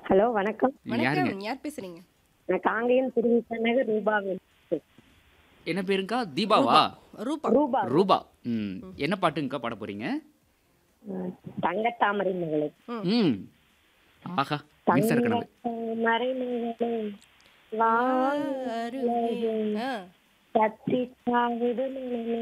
Hello வணக்கம் யாருங்க வணக்கம் யார் பேசுறீங்க நான் காங்கேயம் திருவிழா நகர் ரூபாவில் என்ன பேருங்கா தீபாவா ரூபா ரூபா ரூபா ம் என்ன பாட்டுங்கக்கா பாட போறீங்க ம், தங்கத்தாமரை மகளே ம் ஆஹா மின்சார கனவு தங்கத்தாமரை மகளே வாருகே ஆ, சத்தி சாவுது மனமே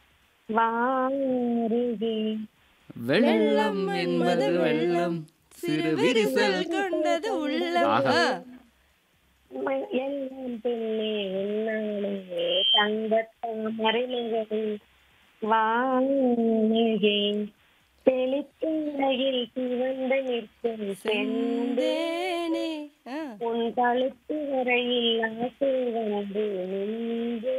வாருகே வெள்ளம் என்பது வெள்ளம் சிறு விரிசல் கொண்டது உள்ளம் ஆஹா. ஆ, ம- எல்லாம் பெண்ணே என்னாலே தங்கத்தாமரை மகளே வாருகே தெளித்துறையில் சிவந்த நிற்கும் செந்தே செந்தேனே. ஆ, உன் கழுத்து வரையில் ஆசை வந்து நின்று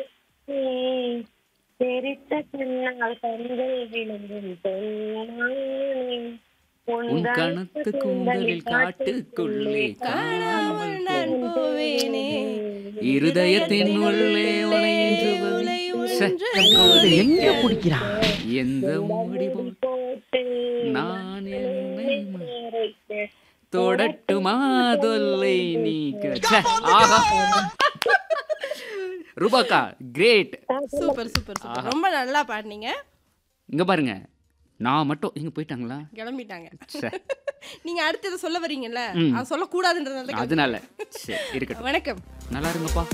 தெரித்த கண்ணால் கண்கள் விளங்கும் பெண்ணானே உன் கணத்து கூந்தலில் காட்டுக்குள்ளே காணாமல் நான் போவேனே இருதயத்தின் உள்ளே உழைன்று உலை ச்சே, ஒன்று எங்க பிடிக்கிறான் எந்த முடிவும் போட்டு நான் என்னை ம- மறைக்க தொடட்டுமா தொல்லை நீக்க ச்சே, ஆஹா ரூபாக்கா கிரேட் சூப்பர் சூப்பர் சூப்பர் ரொம்ப நல்லா பாடினீங்க இங்க பாருங்க நான் மட்டும் இங்க போயிட்டாங்களா கிளம்பிட்டாங்க ச்சே, நீங்க அடுத்தது சொல்ல வரீங்கல்ல ம். அது சொல்லக்கூடாதுன்றதுனால தான் அதனால சரி இருக்கட்டும் வணக்கம் நல்லா இருங்கப்பா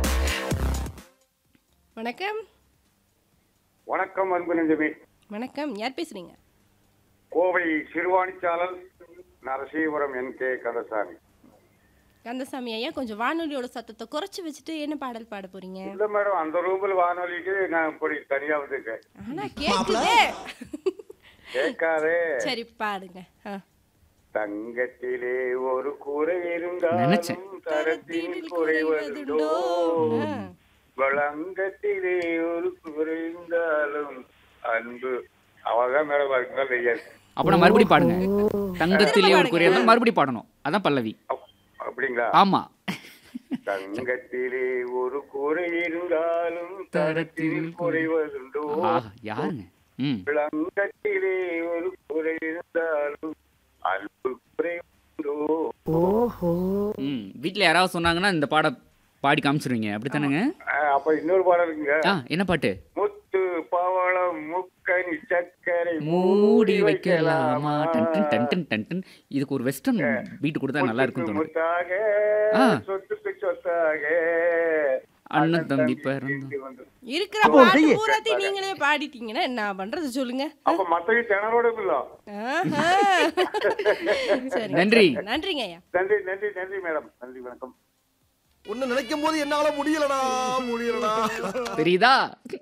வணக்கம் வணக்கம் அன்பு நெஞ்சமே வணக்கம் யார் பேசுறீங்க கோவை சிறுவாணிச்சாலல் நரசீவரம் என் கே கந்தசாமி கந்தசாமி ஐயா கொஞ்சம் வானொலியோட சத்தத்தை குறைச்சு வச்சுட்டு என்ன பாடல் பாட போறீங்க இல்ல மேடம் அந்த ரூமில் வானொலிக்கு நான் இப்படி தனியா வந்துருக்கேன் ஆனா கேக்குதே கேட்காதே சரி பாடுங்க ஆ. தங்கத்திலே ஒரு குறை நினைச்சேன். இருந்தாலும் தரத்தில் குறைவதுண்டோ ஆ. வளங்கத்திலே ஒரு குறை இருந்தாலும் அன்பு அவதான் மேடம் அதுக்கு மேல தெரியாது அப்ப நான் மறுபடியும் பாடுங்க தங்கத்திலே ஒரு குறையா மறுபடியும் பாடணும் அதான் பல்லவி அப்- அப்படிங்களா ஆமா தங்கத்திலே ஒரு குறை இருந்தாலும் தரத்தில் குறைவதுண்டோ ஆஹா யாருங்க ம் விளங்கத்திலே ஒரு குறை இருந்தாலும் அன்பு குறைவதுண்டோ ஓஹோ ம் வீட்ல யாராவது சொன்னாங்கன்னா இந்த பாட பாடி காமிச்சிருவீங்க அப்படித்தானேங்க அஹ் அப்ப இன்னொரு பாடம் இருக்குங்க ஆ என்ன பாட்டு முத்து பவளம் முக்கனி சர்க்கரை மூடி வைக்கலாமா டன் டன் டன் டன் டன் டன். இதுக்கு ஒரு வெஸ்டர்ன் பீட் கொடுத்தா நல்லா இருக்கும் தோணுது முத்தாக ஆ. சொத்துக்கு சொத்தாக அண்ணன் தம்பி பிறந்தோம் வந்து இருக்கிற பாட்டு பூராத்தையும் நீங்களே பாடிட்டீங்கன்னா என்ன பண்றது சொல்லுங்க அப்ப மத்தவங்க திணறோட இல்ல ஆஹா. சரி நன்றி நன்றிங்க ஐயா நன்றி நன்றி நன்றி மேடம் நன்றி வணக்கம் ஒன்னு நினைக்கும் போது என்னால முடியலடா முடியலடா தெரியுதா